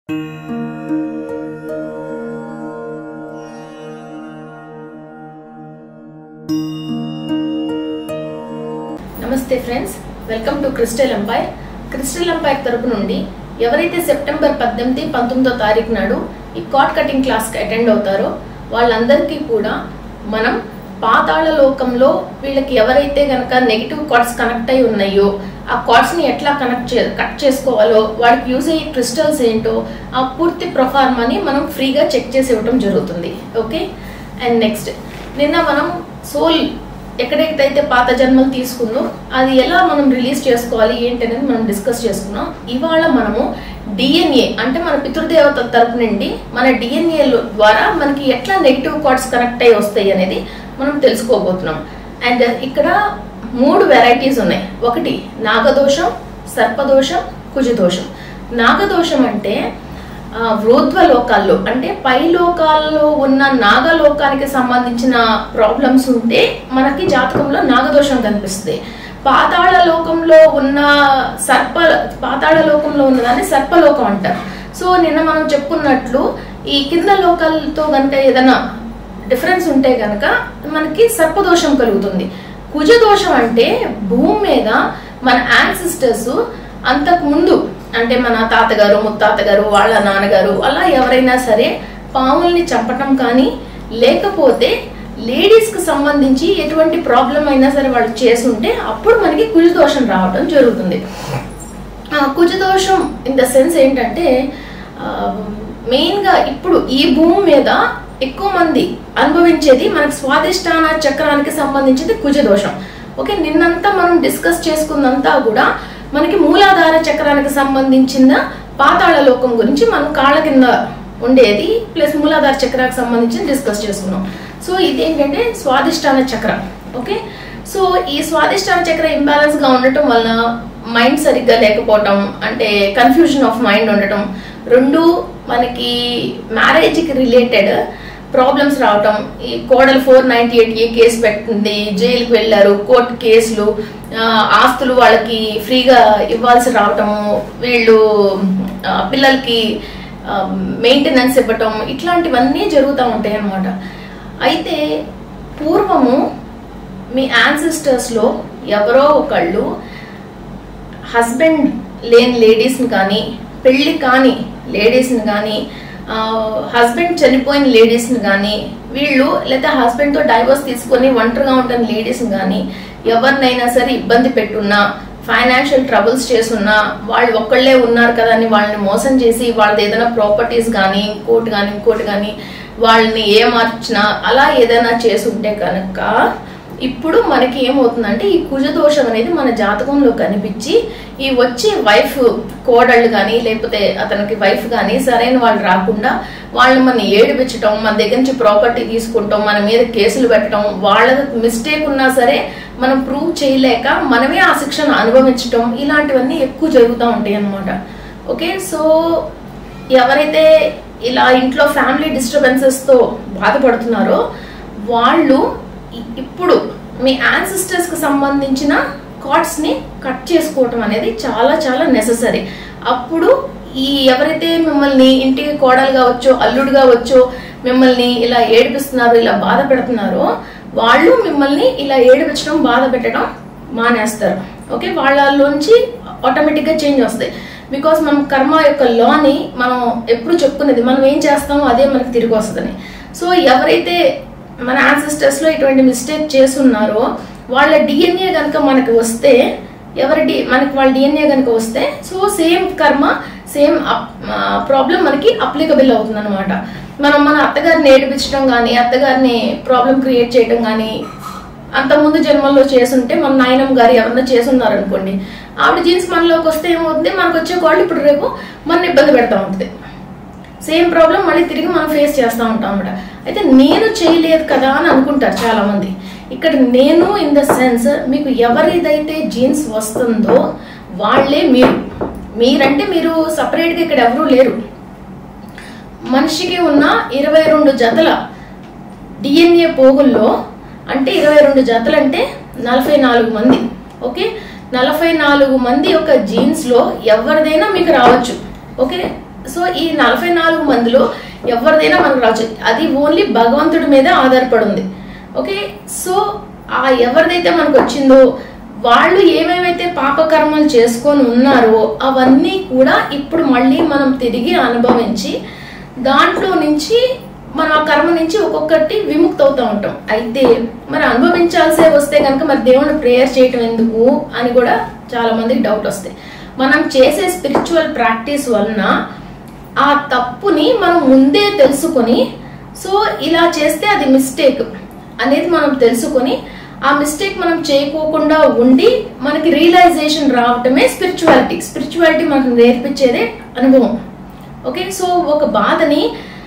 నమస్తే friends welcome to Crystal Empire Crystal Empire తరపు నుండి ఎవరైతే సెప్టెంబర్ పద్దెనిమిది పంతొమ్మిదో తారీఖు నాడు ఈ కాట్ కటింగ్ క్లాస్కి అటెండ్ అవుతారో వాళ్ళందరికీ కూడా మనం పాతాళ లోకంలో వీళ్ళకి ఎవరైతే గనక నెగిటివ్ కార్డ్స్ కనెక్ట్ అయి ఉన్నాయో ఆ కార్డ్స్ ని ఎట్లా కనెక్ట్ చే కట్ చేసుకోవాలో వాడికి యూజ్ అయ్యే క్రిస్టల్స్ ఏంటో ఆ పూర్తి ప్రొఫార్మాని మనం ఫ్రీగా చెక్ చేసి ఇవ్వడం జరుగుతుంది ఓకే అండ్ నెక్స్ట్ నిన్న మనం సోల్ ఎక్కడెక్కడైతే పాత జన్మలు తీసుకుందో అది ఎలా మనం రిలీజ్ చేసుకోవాలి ఏంటి అనేది మనం డిస్కస్ చేసుకున్నాం ఇవాళ మనము డిఎన్ఏ అంటే మన పితృదేవత తరపు నుండి మన డిఎన్ఏ ద్వారా మనకి ఎట్లా నెగిటివ్ కార్డ్స్ కనెక్ట్ అయ్యి వస్తాయి అనేది మనం తెలుసుకోబోతున్నాం అండ్ ఇక్కడ మూడు వెరైటీస్ ఉన్నాయి ఒకటి నాగదోషం సర్పదోషం కుజదోషం నాగదోషం అంటే ఆ, వృద్వ లోకాల్లో అంటే పై లోకాల్లో ఉన్న నాగలోకానికి సంబంధించిన ప్రాబ్లమ్స్ ఉంటే మనకి జాతకంలో నాగదోషం కనిపిస్తుంది పాతాళ లోకంలో ఉన్న సర్ప పాతాళ లోకంలో ఉన్నదాన్ని సర్పలోకం అంటారు సో నిన్న మనం చెప్పుకున్నట్లు ఈ కింద లోకాలతో కనుక ఏదైనా డిఫరెన్స్ ఉంటే కనుక మనకి సర్పదోషం కలుగుతుంది కుజదోషం అంటే భూమి మీద మన యాన్సిస్టర్స్ అంతకు ముందు అంటే మన తాతగారు ముత్తాతగారు వాళ్ళ నాన్నగారు అలా ఎవరైనా సరే పాముల్ని చంపటం కానీ లేకపోతే లేడీస్ కి సంబంధించి ఎటువంటి ప్రాబ్లం అయినా సరే వాళ్ళు చేసుంటే అప్పుడు మనకి కుజదోషం రావడం జరుగుతుంది ఆ, కుజదోషం ఇన్ ద సెన్స్ ఏంటంటే మెయిన్గా ఇప్పుడు ఈ భూమి మీద ఎక్కువ మంది అనుభవించేది మనకి స్వాదిష్టాన చక్రానికి సంబంధించింది కుజదోషం ఓకే నిన్నంతా మనం డిస్కస్ చేసుకున్నంతా కూడా మనకి మూలాధార చక్రానికి సంబంధించిన పాతాళ లోకం గురించి మనం కాళ్ళ కింద ఉండేది ప్లస్ మూలాధార చక్రానికి సంబంధించి డిస్కస్ చేసుకున్నాం సో ఇదేంటంటే స్వాదిష్టాన చక్రం ఓకే సో ఈ స్వాదిష్టాన చక్ర ఇంబ్యాలెన్స్ గా ఉండటం వలన మైండ్ సరిగ్గా లేకపోవటం అంటే కన్ఫ్యూజన్ ఆఫ్ మైండ్ ఉండటం రెండు మనకి మ్యారేజ్కి రిలేటెడ్ ప్రాబ్లమ్స్ రావటం ఈ కోడలు four ninety eight A case పెట్టింది జైలుకి వెళ్ళారు కోర్టు కేసులు ఆ, ఆస్తులు వాళ్ళకి ఫ్రీగా ఇవ్వాల్సి రావటము వీళ్ళు ఆ, పిల్లలకి మెయింటెనెన్స్ ఇవ్వటం ఇట్లాంటివన్నీ జరుగుతూ ఉంటాయి అన్నమాట అయితే పూర్వము మీ యాన్సిస్టర్స్లో ఎవరో ఒకళ్ళు హస్బెండ్ లేని లేడీస్ని కానీ పెళ్లి కాని లేడీస్ని కానీ హస్బెండ్ చనిపోయిన లేడీస్ని కానీ వీళ్ళు లేదా హస్బెండ్తో డైవర్స్ తీసుకొని ఒంటరిగా ఉంటున్న లేడీస్ని కానీ ఎవరినైనా సరే ఇబ్బంది పెట్టున్నా ఫైనాన్షియల్ ట్రబుల్స్ చేసున్నా వాళ్ళు ఒక్కళ్ళే ఉన్నారు కదా అని వాళ్ళని మోసం చేసి వాళ్ళది ఏదైనా ప్రాపర్టీస్ కానీ ఇంకోటి కానీ ఇంకోటి కానీ వాళ్ళని ఏమార్చినా అలా ఏదైనా చేసుంటే కనుక ఇప్పుడు మనకి ఏమవుతుందంటే ఈ కుజదోషం అనేది మన జాతకంలో కనిపించి ఈ వచ్చే వైఫ్ కోడళ్ళు కానీ లేకపోతే అతనికి వైఫ్ కానీ సరైన వాళ్ళు రాకుండా వాళ్ళని మన ఏడిపించటం మన దగ్గర నుంచి ప్రాపర్టీ తీసుకుంటాం మన మీద కేసులు పెట్టడం వాళ్ళ మిస్టేక్ ఉన్నా సరే మనం ప్రూవ్ చేయలేక మనమే ఆ శిక్షను అనుభవించటం ఇలాంటివన్నీ ఎక్కువ జరుగుతూ ఉంటాయి అన్నమాట ఓకే సో ఎవరైతే ఇలా ఇంట్లో ఫ్యామిలీ డిస్టర్బెన్సెస్తో బాధపడుతున్నారో వాళ్ళు ఇ- ఇప్పుడు మీ యాన్సిస్టర్స్కి సంబంధించిన కార్డ్స్ని కట్ చేసుకోవటం అనేది చాలా చాలా నెససరీ అప్పుడు ఈ ఎవరైతే మిమ్మల్ని ఇంటికి కోడలుగా వచ్చో అల్లుడుగా వచ్చో మిమ్మల్ని ఇలా ఏడిపిస్తున్నారో ఇలా బాధ పెడుతున్నారో వాళ్ళు మిమ్మల్ని ఇలా ఏడిపించడం బాధ పెట్టడం మానేస్తారు ఓకే వాళ్ళలోంచి ఆటోమేటిక్గా చేంజ్ వస్తాయి బికాస్ మనం కర్మ యొక్క లాని మనం ఎప్పుడు చెప్పుకునేది మనం ఏం చేస్తామో అదే మనకి తిరిగి వస్తుందని సో ఎవరైతే మన యాన్సిస్టర్స్ లో ఇటువంటి మిస్టేక్ చేస్తున్నారో వాళ్ళ డిఎన్ఏ కనుక మనకి వస్తే ఎవరి డి మనకి వాళ్ళ డిఎన్ఏ కనుక వస్తే సో సేమ్ కర్మ సేమ్ ప్రాబ్లం మనకి అప్లికబుల్ అవుతుంది అనమాట మనం మన అత్తగారిని ఏడిపించడం కానీ అత్తగారిని ప్రాబ్లం క్రియేట్ చేయడం కానీ అంత ముందు జన్మల్లో చేసుంటే మన నాయనమ్మ గారు ఎవరన్నా చేసున్నారు అనుకోండి ఆవిడ జీన్స్ మనలోకి వస్తే ఏమవుతుంది మనకు వచ్చే కోళ్ళు ఇప్పుడు రేపు మన ఇబ్బంది పెడతా ఉంటుంది సేమ్ ప్రాబ్లం మళ్ళీ తిరిగి మనం ఫేస్ చేస్తూ ఉంటాం అన్నమాట అయితే నేను చేయలేదు కదా అని అనుకుంటారు చాలా మంది ఇక్కడ నేను ఇన్ ద సెన్స్ మీకు ఎవరిదైతే జీన్స్ వస్తుందో వాళ్ళే మీరు మీరంటే మీరు సపరేట్గా ఇక్కడ ఎవరూ లేరు మనిషికి ఉన్న ఇరవై రెండు జతల డిఎన్ఏ పోగుల్లో అంటే ఇరవై రెండు జతలు అంటే నలభై నాలుగు మంది ఓకే నలభై నాలుగు మంది యొక్క జీన్స్ లో ఎవరిదైనా మీకు రావచ్చు ఓకే సో ఈ నలభై నాలుగు మందిలో ఎవరిదైనా మనకు రావచ్చు అది ఓన్లీ భగవంతుడి మీద ఆధారపడి ఉంది ఓకే సో ఆ ఎవరిదైతే మనకు వచ్చిందో వాళ్ళు ఏమేమైతే పాపకర్మలు చేసుకొని ఉన్నారో అవన్నీ కూడా ఇప్పుడు మళ్ళీ మనం తిరిగి అనుభవించి దాంట్లో నుంచి మనం ఆ కర్మ నుంచి ఒక్కొక్కటి విముక్తి అవుతూ ఉంటాం అయితే మరి అనుభవించాల్సే వస్తే కనుక మరి దేవుని ప్రేయర్ చేయటం ఎందుకు అని కూడా చాలా మందికి డౌట్ వస్తాయి మనం చేసే స్పిరిచువల్ ప్రాక్టీస్ వలన ఆ తప్పుని మనం ముందే తెలుసుకొని సో ఇలా చేస్తే అది మిస్టేక్ అనేది మనం తెలుసుకొని ఆ మిస్టేక్ మనం చేయకోకుండా ఉండి మనకి రియలైజేషన్ రావటమే స్పిరిచువాలిటీ స్పిరిచువాలిటీ మనకు నేర్పించేదే అనుభవం ఓకే సో ఒక బాధని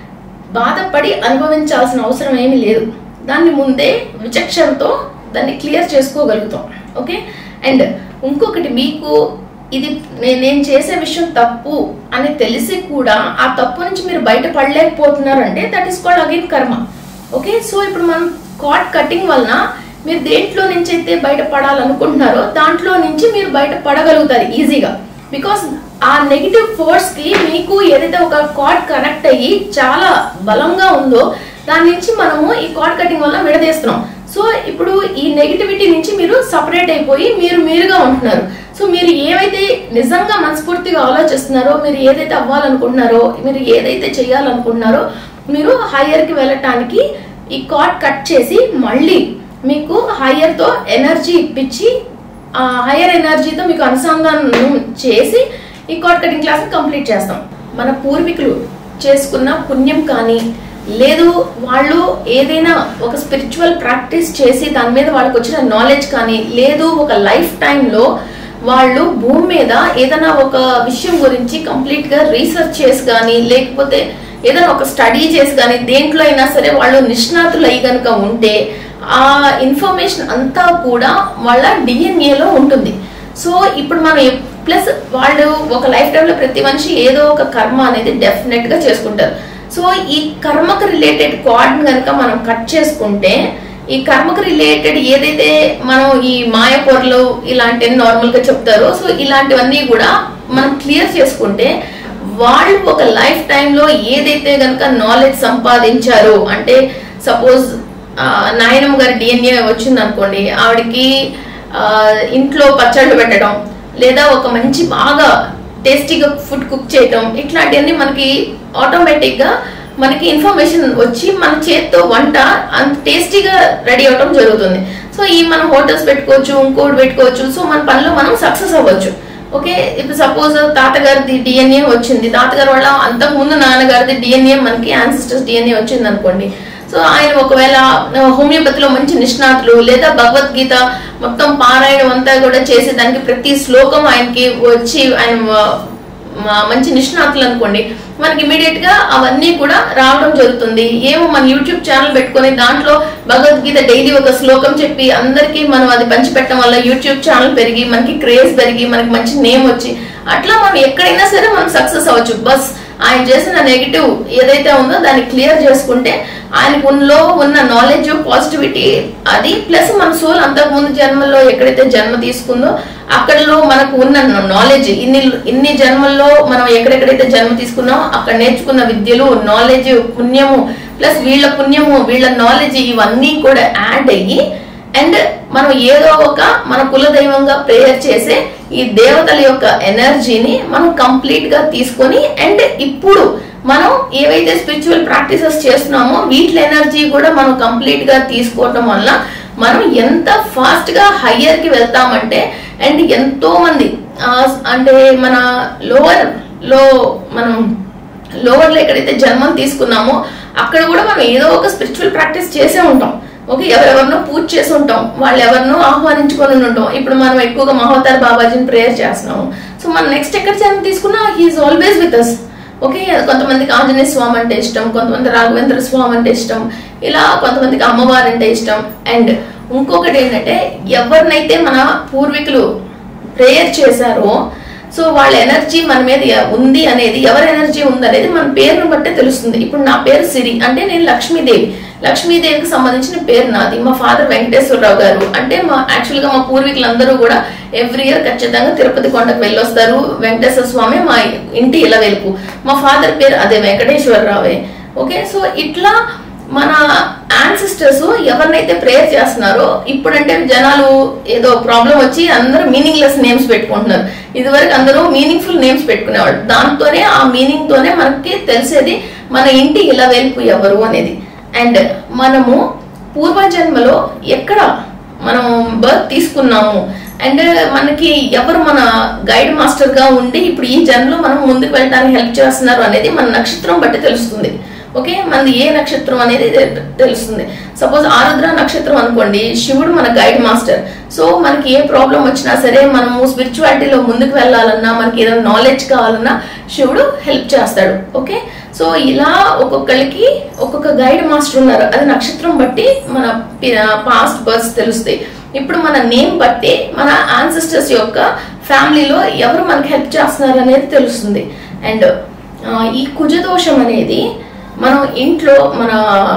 బాధపడి అనుభవించాల్సిన అవసరం ఏమీ లేదు దాన్ని ముందే విచక్షణతో దాన్ని క్లియర్ చేసుకోగలుగుతాం ఓకే అండ్ ఇంకొకటి మీకు ఇది నే- నేను చేసే విషయం తప్పు అని తెలిసి కూడా ఆ తప్పు నుంచి మీరు బయటపడలేకపోతున్నారంటే దట్ ఈస్ కాల్డ్ అగైన్ కర్మ ఓకే సో ఇప్పుడు మనం కాట్ కటింగ్ వలన మీరు దేంట్లో నుంచి అయితే బయటపడాలనుకుంటున్నారో దాంట్లో నుంచి మీరు బయట పడగలుగుతారు ఈజీగా బికాస్ ఆ నెగిటివ్ ఫోర్స్ కి మీకు ఏదైతే ఒక కార్డ్ కనెక్ట్ అయ్యి చాలా బలంగా ఉందో దాని నుంచి మనము ఈ కార్డ్ కటింగ్ వల్ల విడదీస్తున్నాం సో ఇప్పుడు ఈ నెగిటివిటీ నుంచి మీరు సపరేట్ అయిపోయి మీరు మీరుగా ఉంటున్నారు సో మీరు ఏవైతే నిజంగా మనస్ఫూర్తిగా ఆలోచిస్తున్నారో మీరు ఏదైతే అవ్వాలనుకుంటున్నారో మీరు ఏదైతే చేయాలనుకుంటున్నారో మీరు హయ్యర్ కి వెళ్ళటానికి ఈ కార్డ్ కట్ చేసి మళ్ళీ మీకు హయ్యర్ తో ఎనర్జీ ఇప్పించి ఆ హయ్యర్ ఎనర్జీతో మీకు అనుసంధానం చేసి ఈ కార్డ్ కటింగ్ క్లాస్ కంప్లీట్ చేస్తాం మన పూర్వీకులు చేసుకున్న పుణ్యం కానీ లేదు వాళ్ళు ఏదైనా ఒక స్పిరిచువల్ ప్రాక్టీస్ చేసి దాని మీద వాళ్ళకి వచ్చిన నాలెడ్జ్ కానీ లేదు ఒక లైఫ్ టైంలో వాళ్ళు భూమి మీద ఏదైనా ఒక విషయం గురించి కంప్లీట్ గా రీసెర్చ్ చేసి కానీ లేకపోతే ఏదైనా ఒక స్టడీ చేసి కానీ దేంట్లో అయినా సరే వాళ్ళు నిష్ణాతులు అయి కనుక ఉంటే ఆ ఇన్ఫర్మేషన్ అంతా కూడా వాళ్ళ DNA లో ఉంటుంది సో ఇప్పుడు మనం ప్లస్ వాళ్ళు ఒక లైఫ్ టైంలో ప్రతి మనిషి ఏదో ఒక కర్మ అనేది డెఫినెట్ గా చేసుకుంటారు సో ఈ కర్మకు రిలేటెడ్ కార్డ్ కనుక మనం కట్ చేసుకుంటే ఈ కర్మకు రిలేటెడ్ ఏదైతే మనం ఈ మాయ పొరలు ఇలాంటివి నార్మల్ గా చెప్తారో సో ఇలాంటివన్నీ కూడా మనం క్లియర్ చేసుకుంటే వాళ్ళు ఒక లైఫ్ టైంలో ఏదైతే గనక నాలెడ్జ్ సంపాదించారో అంటే సపోజ్ నాయనమ్మ గారి డిఎన్ఏ వచ్చింది అనుకోండి ఆవిడకి ఆ, ఇంట్లో పచ్చళ్ళు పెట్టడం లేదా ఒక మంచి బాగా టేస్టీగా ఫుడ్ కుక్ చేయటం ఇట్లాంటివన్నీ మనకి ఆటోమేటిక్ గా మనకి ఇన్ఫర్మేషన్ వచ్చి మన చేత్తో వంట అంత టేస్టీగా రెడీ అవడం జరుగుతుంది సో ఈ మనం హోటల్స్ పెట్టుకోవచ్చు ఇంకోటి పెట్టుకోవచ్చు సో మన పనిలో మనం సక్సెస్ అవ్వచ్చు ఓకే ఇప్పుడు సపోజ్ తాతగారిది డిఎన్ఏ వచ్చింది తాతగారు వాళ్ళ అంతకు ముందు నాన్నగారిది డిఎన్ఏ మనకి యాన్సిస్టర్స్ డిఎన్ఏ వచ్చింది అనుకోండి సో ఆయన ఒకవేళ ఆ, హోమియోపతిలో మంచి నిష్ణాతులు లేదా భగవద్గీత మొత్తం పారాయణం అంతా కూడా చేసి దానికి ప్రతి శ్లోకం ఆయనకి వచ్చి ఆయన ఆ, మ- మంచి నిష్ణాతులు అనుకోండి మనకి ఇమీడియట్ గా అవన్నీ కూడా రావడం జరుగుతుంది ఏమో మన యూట్యూబ్ ఛానల్ పెట్టుకొని దాంట్లో భగవద్గీత డైలీ ఒక శ్లోకం చెప్పి అందరికీ మనం అది పంచిపెట్టడం వల్ల యూట్యూబ్ ఛానల్ పెరిగి మనకి క్రేజ్ పెరిగి మనకి మంచి నేమ్ వచ్చి అట్లా మనం ఎక్కడైనా సరే మనం సక్సెస్ అవ్వచ్చు బస్ ఆయన చేసిన నెగిటివ్ ఏదైతే ఉందో దాన్ని క్లియర్ చేసుకుంటే ఆయనకు ఉన్నలో ఉన్న నాలెడ్జ్ పాజిటివిటీ అది ప్లస్ మన సోల్ అంతకు ముందు జన్మల్లో ఎక్కడైతే జన్మ తీసుకుందో అక్కడలో మనకు ఉన్న నాలెడ్జ్ ఇన్ని ఇన్ని జన్మల్లో మనం ఎక్కడెక్కడైతే జన్మ తీసుకున్నామో అక్కడ నేర్చుకున్న విద్యలు నాలెడ్జ్ పుణ్యము ప్లస్ వీళ్ళ పుణ్యము వీళ్ళ నాలెడ్జ్ ఇవన్నీ కూడా యాడ్ అయ్యి అండ్ మనం ఏదో ఒక మన కులదైవంగా ప్రేయర్ చేసే ఈ దేవతల యొక్క ఎనర్జీని మనం కంప్లీట్ గా తీసుకొని అండ్ ఇప్పుడు మనం ఏవైతే స్పిరిచువల్ ప్రాక్టీసెస్ చేస్తున్నామో వీటి ఎనర్జీ కూడా మనం కంప్లీట్ గా తీసుకోవటం వల్ల మనం ఎంత ఫాస్ట్ గా హయ్యర్ కి వెళ్తామంటే అండ్ ఎంతో మంది ఆ, అంటే మన లోవర్ లో మనం లోవర్ లో ఎక్కడైతే జన్మం తీసుకున్నామో అక్కడ కూడా మనం ఏదో ఒక స్పిరిచువల్ ప్రాక్టీస్ చేసే ఉంటాం ఓకే ఎవరెవరినో పూజ చేసి ఉంటాం వాళ్ళు ఎవరినో ఆహ్వానించుకొని ఉంటాం ఇప్పుడు మనం ఎక్కువగా మహోతార్ బాబాజీని ప్రేయర్ చేస్తున్నాము సో మనం నెక్స్ట్ ఎక్కడ జన్మ తీసుకున్నా he's always with us okay కొంతమందికి ఆంజనేయ స్వామి అంటే ఇష్టం కొంతమంది రాఘవేంద్ర స్వామి అంటే ఇష్టం ఇలా కొంతమందికి అమ్మవారు అంటే ఇష్టం అండ్ ఇంకొకటి ఏంటంటే ఎవరినైతే మన పూర్వీకులు ప్రేయర్ చేశారో సో వాళ్ళ ఎనర్జీ మన మీద ఎ- ఉంది అనేది ఎవరి ఎనర్జీ ఉంది అనేది మన పేరును బట్టే తెలుస్తుంది ఇప్పుడు నా పేరు సిరి అంటే నేను లక్ష్మీదేవి లక్ష్మీదేవికి సంబంధించిన పేరు నాది మా ఫాదర్ వెంకటేశ్వరరావు గారు అంటే మా యాక్చువల్ గా మా పూర్వీకులందరూ కూడా ఎవ్రీ ఇయర్ ఖచ్చితంగా తిరుపతి కొండకు వెళ్ళొస్తారు వెంకటేశ్వర స్వామి మా ఇంటి ఇలవెలుపు మా ఫాదర్ పేరు అదే వెంకటేశ్వరరావే ఓకే సో ఇట్లా మన యాన్సిస్టర్స్ ఎవరినైతే ప్రేయర్ చేస్తున్నారో ఇప్పుడంటే జనాలు ఏదో ప్రాబ్లం వచ్చి అందరూ మీనింగ్లెస్ నేమ్స్ పెట్టుకుంటున్నారు ఇదివరకు అందరూ మీనింగ్ఫుల్ నేమ్స్ పెట్టుకునేవాళ్ళు దాంతోనే ఆ మీనింగ్ తోనే మనకి తెలిసేది మన ఇంటి ఇలా వెలుపు ఎవరు అనేది అండ్ మనము పూర్వజన్మలో ఎక్కడ మనం బర్త్ తీసుకున్నాము అండ్ మనకి ఎవరు మన గైడ్ మాస్టర్ గా ఉండి ఇప్పుడు ఈ జన్మలో మనం ముందుకు వెళ్ళడానికి హెల్ప్ చేస్తున్నారు అనేది మన నక్షత్రం బట్టి తెలుస్తుంది ఓకే మనది ఏ నక్షత్రం అనేది తె- తెలుస్తుంది సపోజ్ ఆరుద్ర నక్షత్రం అనుకోండి శివుడు మన గైడ్ మాస్టర్ సో మనకి ఏ ప్రాబ్లం వచ్చినా సరే మనము స్పిరిచువాలిటీలో ముందుకు వెళ్ళాలన్నా మనకి ఏదైనా నాలెడ్జ్ కావాలన్నా శివుడు హెల్ప్ చేస్తాడు ఓకే సో ఇలా ఒక్కొక్కరికి ఒక్కొక్క గైడ్ మాస్టర్ ఉన్నారు అది నక్షత్రం బట్టి మన పాస్ట్ బర్త్స్ తెలుస్తాయి ఇప్పుడు మన నేమ్ బట్టి మన ఆన్సిస్టర్స్ యొక్క ఫ్యామిలీలో ఎవరు మనకి హెల్ప్ చేస్తున్నారు అనేది తెలుస్తుంది అండ్ ఈ కుజదోషం అనేది మనం ఇంట్లో మన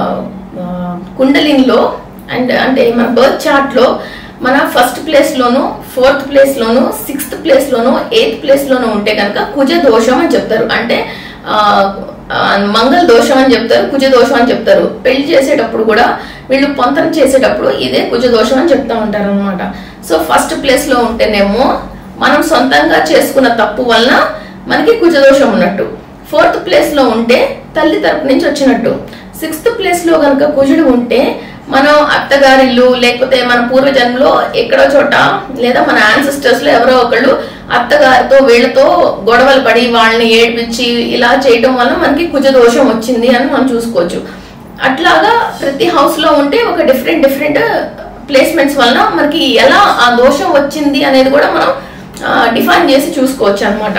ఆ, కుండలినిలో అండ్ అంటే మన బర్త్ చార్ట్ లో మన ఫస్ట్ ప్లేస్ లోను ఫోర్త్ ప్లేస్ లోను సిక్స్త్ ప్లేస్ లోను ఎయిత్ ప్లేస్ లోను ఉంటే కనుక కుజ దోషం అని చెప్తారు అంటే ఆ, ఆ, మంగళ దోషం అని చెప్తారు కుజ దోషం అని చెప్తారు పెళ్లి చేసేటప్పుడు కూడా వీళ్ళు పొంతన చేసేటప్పుడు ఇదే కుజ దోషం అని చెప్తా ఉంటారు అనమాట సో ఫస్ట్ ప్లేస్ లో ఉంటేనేమో మనం సొంతంగా చేసుకున్న తప్పు వలన మనకి కుజ దోషం ఉన్నట్టు ఫోర్త్ ప్లేస్ లో ఉంటే తల్లి తరపు నుంచి వచ్చినట్టు సిక్స్త్ ప్లేస్ లో కనుక కుజుడు ఉంటే మనం అత్తగారిల్లు లేకపోతే మన పూర్వజన్మలో ఎక్కడో చోట లేదా మన యాన్సిస్టర్స్ లో ఎవరో ఒకళ్ళు అత్తగారితో వీళ్ళతో గొడవలు పడి వాళ్ళని ఏడిపించి ఇలా చేయటం వల్ల మనకి కుజ దోషం వచ్చింది అని మనం చూసుకోవచ్చు అట్లాగా ప్రతి హౌస్ లో ఉంటే ఒక డిఫరెంట్ డిఫరెంట్ ప్లేస్మెంట్స్ వలన మనకి ఎలా ఆ దోషం వచ్చింది అనేది కూడా మనం డిఫైన్ చేసి చూసుకోవచ్చు అన్నమాట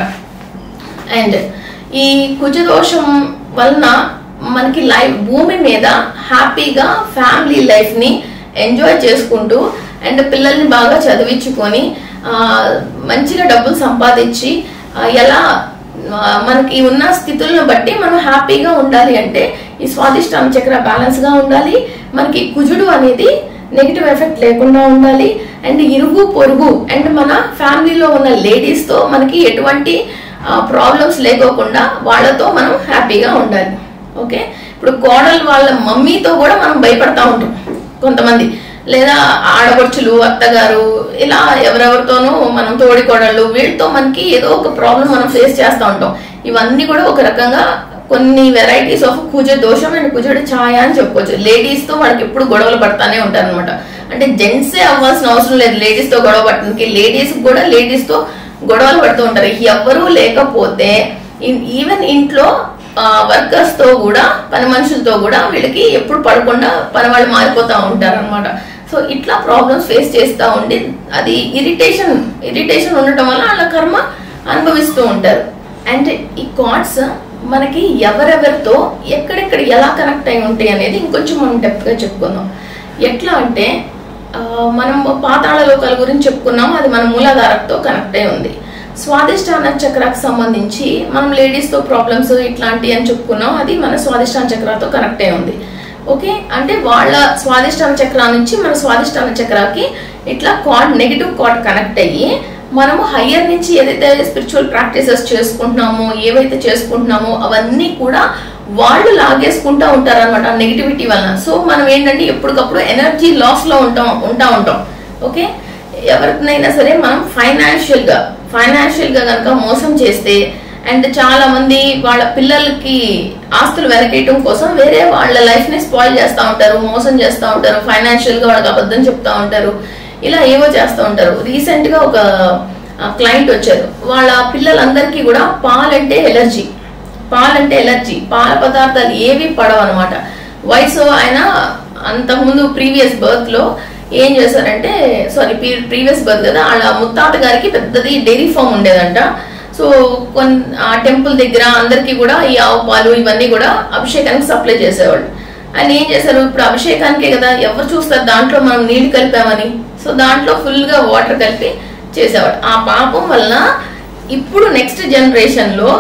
అండ్ ఈ కుజ దోషం వలన మనకి లైఫ్ భూమి మీద హ్యాపీగా ఫ్యామిలీ లైఫ్ ని ఎంజాయ్ చేసుకుంటూ అండ్ పిల్లల్ని బాగా చదివించుకొని ఆ, మంచిగా డబ్బులు సంపాదించి ఆ, ఎలా ఆ, మనకి ఉన్న స్థితులను బట్టి మనం హ్యాపీగా ఉండాలి అంటే ఈ స్వాదిష్టాన చక్ర బ్యాలెన్స్ గా ఉండాలి మనకి కుజుడు అనేది నెగిటివ్ ఎఫెక్ట్ లేకుండా ఉండాలి అండ్ ఇరుగు పొరుగు అండ్ మన ఫ్యామిలీలో ఉన్న లేడీస్ తో మనకి ఎటువంటి ప్రాబ్లమ్స్ లేకోకుండా వాళ్ళతో మనం హ్యాపీగా ఉండాలి ఓకే ఇప్పుడు కోడలు వాళ్ళ మమ్మీతో కూడా మనం భయపడతా ఉంటాం కొంతమంది లేదా ఆడపడుచులు అత్తగారు ఇలా ఎవరెవరితోనూ మనం తోడి కోడళ్ళు వీళ్ళతో మనకి ఏదో ఒక ప్రాబ్లం మనం ఫేస్ చేస్తూ ఉంటాం ఇవన్నీ కూడా ఒక రకంగా కొన్ని వెరైటీస్ ఆఫ్ కుజ దోషం అండ్ కుజుడు ఛాయ అని చెప్పుకోవచ్చు లేడీస్ తో వాళ్ళకి ఎప్పుడు గొడవలు పడతానే ఉంటారు అనమాట అంటే జెంట్సే అవ్వాల్సిన అవసరం లేదు లేడీస్ తో గొడవ పట్టడానికి లేడీస్ కూడా లేడీస్ తో గొడవలు పడుతూ ఉంటారు ఎవ్వరూ లేకపోతే ఈవెన్ ఇంట్లో వర్కర్స్ తో కూడా పని మనుషులతో కూడా వీళ్ళకి ఎప్పుడు పడకుండా పని వాళ్ళు మారిపోతా ఉంటారు అనమాట సో ఇట్లా ప్రాబ్లమ్స్ ఫేస్ చేస్తూ ఉండి అది ఇరిటేషన్ ఇరిటేషన్ ఉండటం వల్ల వాళ్ళ కర్మ అనుభవిస్తూ ఉంటారు అండ్ ఈ కార్డ్స్ మనకి ఎవరెవరితో ఎక్కడెక్కడ ఎలా కనెక్ట్ అయి ఉంటాయి అనేది ఇంకొంచెం మనం డెప్త్ గా చెప్పుకుందాం ఎట్లా అంటే ఆ, మనం పాతాళ లోకాల గురించి చెప్పుకున్నాం అది మన మూలాధారతో కనెక్ట్ అయి ఉంది స్వాదిష్టాన చక్రాకు సంబంధించి మనం లేడీస్ తో ప్రాబ్లమ్స్ ఇట్లాంటివి అని చెప్పుకున్నాం అది మన స్వాదిష్టాన చక్రాతో కనెక్ట్ అయి ఉంది ఓకే అంటే వాళ్ళ స్వాదిష్టాన చక్రా నుంచి మన స్వాదిష్టాన చక్రాకి ఇట్లా కార్డ్ నెగిటివ్ కార్డ్ కనెక్ట్ అయ్యి మనము హయ్యర్ నుంచి ఏదైతే స్పిరిచువల్ ప్రాక్టీసెస్ చేసుకుంటున్నామో ఏవైతే చేసుకుంటున్నామో అవన్నీ కూడా వాళ్ళు లాగేసుకుంటా ఉంటారు అనమాట నెగిటివిటీ వలన సో మనం ఏంటంటే ఎప్పటికప్పుడు ఎనర్జీ లాస్ లో ఉంటాం ఉంటా ఉంటాం ఓకే ఎవరినైనా సరే మనం ఫైనాన్షియల్ గా ఫైనాన్షియల్ గా కనుక మోసం చేస్తే అండ్ చాలా మంది వాళ్ళ పిల్లలకి ఆస్తులు వెనకేయటం కోసం వేరే వాళ్ళ లైఫ్ ని స్పాయిల్ చేస్తూ ఉంటారు మోసం చేస్తూ ఉంటారు ఫైనాన్షియల్ గా వాళ్ళకి అబద్ధం చెప్తా ఉంటారు ఇలా ఏవో చేస్తూ ఉంటారు రీసెంట్ గా ఒక క్లయింట్ వచ్చారు వాళ్ళ పిల్లలందరికీ కూడా పాలంటే ఎలర్జీ పాలంటే ఎలర్జీ పాల పదార్థాలు ఏవి పడవు అనమాట వయసు ఆయన అంతకుముందు ప్రీవియస్ బర్త్ లో ఏం చేశారంటే సారీ ప్రీవియస్ బర్త్ కదా వాళ్ళ ముత్తాత గారికి పెద్దది డైరీ ఫామ్ ఉండేదంట సో కొన్ ఆ టెంపుల్ దగ్గర అందరికీ కూడా ఈ ఆవు పాలు ఇవన్నీ కూడా అభిషేకానికి సప్లై చేసేవాళ్ళు ఆయన ఏం చేశారు ఇప్పుడు అభిషేకానికే కదా ఎవరు చూస్తారు దాంట్లో మనం నీళ్లు కలిపామని సో దాంట్లో ఫుల్ గా వాటర్ కలిపి చేసేవాడు ఆ పాపం వలన ఇప్పుడు నెక్స్ట్ జనరేషన్ లో